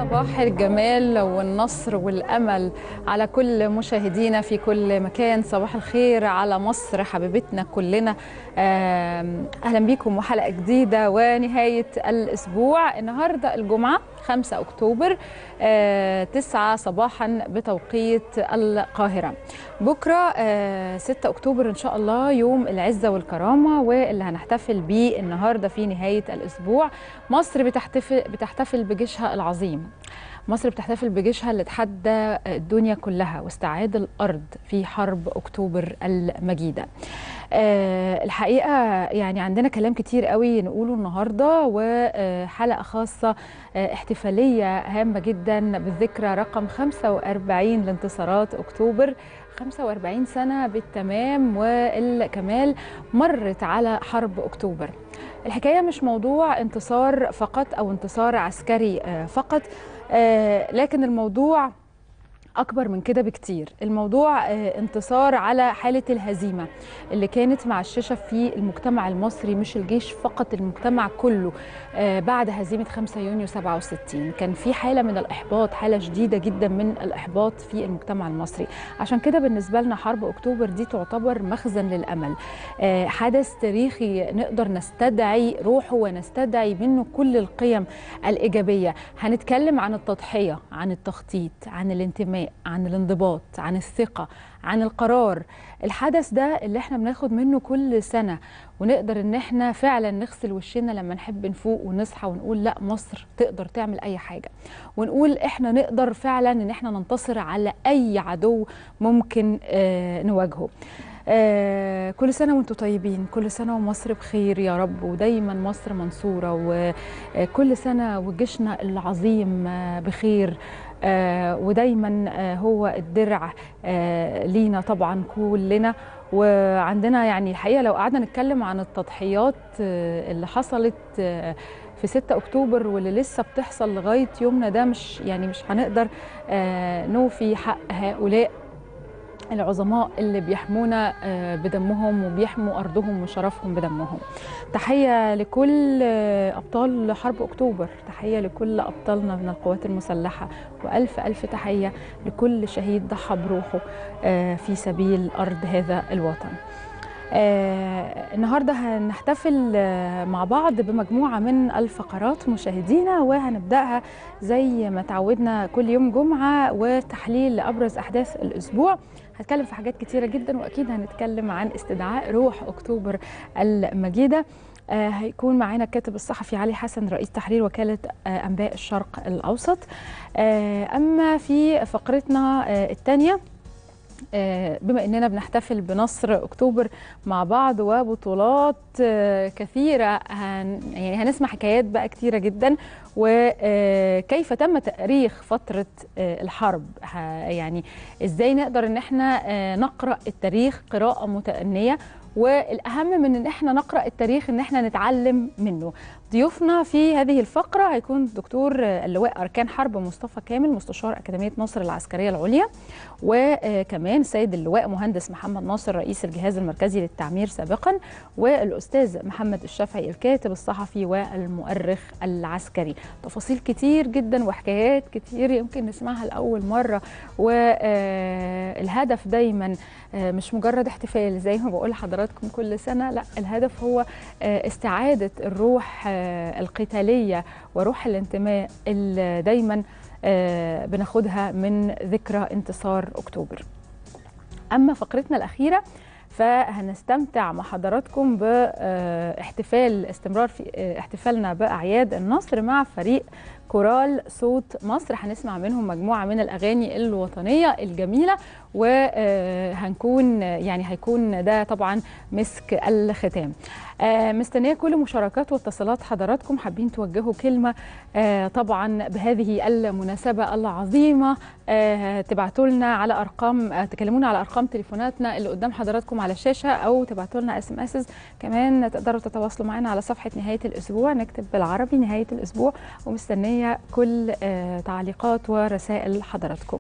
صباح الجمال والنصر والامل على كل مشاهدينا في كل مكان صباح الخير على مصر حبيبتنا كلنا اهلا بيكم وحلقه جديده ونهايه الاسبوع النهارده الجمعه 5 اكتوبر 9 صباحا بتوقيت القاهره بكره 6 اكتوبر ان شاء الله يوم العزه والكرامه واللي هنحتفل بيه النهارده في نهايه الاسبوع مصر بتحتفل بتحتفل بجيشها العظيم مصر بتحتفل بجيشها اللي تحدى الدنيا كلها واستعاد الارض في حرب اكتوبر المجيده أه الحقيقه يعني عندنا كلام كتير قوي نقوله النهارده وحلقه خاصه احتفاليه هامه جدا بالذكرى رقم 45 لانتصارات اكتوبر 45 سنه بالتمام والكمال مرت على حرب اكتوبر الحكايه مش موضوع انتصار فقط او انتصار عسكري فقط لكن الموضوع اكبر من كده بكتير الموضوع انتصار على حاله الهزيمه اللي كانت معششه في المجتمع المصري مش الجيش فقط المجتمع كله بعد هزيمه 5 يونيو 67 كان في حاله من الاحباط حاله شديده جدا من الاحباط في المجتمع المصري عشان كده بالنسبه لنا حرب اكتوبر دي تعتبر مخزن للامل حدث تاريخي نقدر نستدعي روحه ونستدعي منه كل القيم الايجابيه هنتكلم عن التضحيه عن التخطيط عن الانتماء عن الانضباط عن الثقة عن القرار الحدث ده اللي احنا بناخد منه كل سنة ونقدر ان احنا فعلا نغسل وشنا لما نحب نفوق ونصحى ونقول لا مصر تقدر تعمل اي حاجة ونقول احنا نقدر فعلا ان احنا ننتصر على اي عدو ممكن اه نواجهه آه كل سنة وانتم طيبين كل سنة ومصر بخير يا رب ودايما مصر منصورة وكل سنة وجيشنا العظيم بخير آه ودايما آه هو الدرع آه لينا طبعا كلنا وعندنا يعني الحقيقه لو قعدنا نتكلم عن التضحيات اللي حصلت في 6 اكتوبر واللي لسه بتحصل لغايه يومنا ده مش يعني مش هنقدر نوفي حق هؤلاء العظماء اللي بيحمونا بدمهم وبيحموا ارضهم وشرفهم بدمهم تحيه لكل ابطال حرب اكتوبر تحيه لكل ابطالنا من القوات المسلحه والف الف تحيه لكل شهيد ضحى بروحه في سبيل ارض هذا الوطن آه النهارده هنحتفل آه مع بعض بمجموعه من الفقرات مشاهدينا وهنبداها زي ما تعودنا كل يوم جمعه وتحليل لابرز احداث الاسبوع هنتكلم في حاجات كتيره جدا واكيد هنتكلم عن استدعاء روح اكتوبر المجيده آه هيكون معانا الكاتب الصحفي علي حسن رئيس تحرير وكاله آه انباء الشرق الاوسط آه اما في فقرتنا الثانيه بما اننا بنحتفل بنصر اكتوبر مع بعض وبطولات كثيره هن يعني هنسمع حكايات بقى كثيره جدا وكيف تم تاريخ فتره الحرب يعني ازاي نقدر ان احنا نقرا التاريخ قراءه متأنيه والاهم من ان احنا نقرا التاريخ ان احنا نتعلم منه ضيوفنا في هذه الفقره هيكون دكتور اللواء اركان حرب مصطفى كامل مستشار اكاديميه مصر العسكريه العليا وكمان السيد اللواء مهندس محمد ناصر رئيس الجهاز المركزي للتعمير سابقا والاستاذ محمد الشافعي الكاتب الصحفي والمؤرخ العسكري تفاصيل كتير جدا وحكايات كتير يمكن نسمعها لاول مره والهدف دايما مش مجرد احتفال زي ما بقول لحضراتكم كل سنه لا الهدف هو استعاده الروح القتاليه وروح الانتماء اللي دايما بناخدها من ذكرى انتصار اكتوبر. اما فقرتنا الاخيره فهنستمتع مع حضراتكم باحتفال استمرار في احتفالنا باعياد النصر مع فريق كورال صوت مصر هنسمع منهم مجموعه من الاغاني الوطنيه الجميله وهنكون يعني هيكون ده طبعا مسك الختام مستنيه كل مشاركات واتصالات حضراتكم حابين توجهوا كلمه طبعا بهذه المناسبه العظيمه تبعتوا لنا على ارقام تكلمونا على ارقام تليفوناتنا اللي قدام حضراتكم على الشاشه او تبعتوا لنا اس ام اس كمان تقدروا تتواصلوا معنا على صفحه نهايه الاسبوع نكتب بالعربي نهايه الاسبوع ومستنيه كل تعليقات ورسائل حضراتكم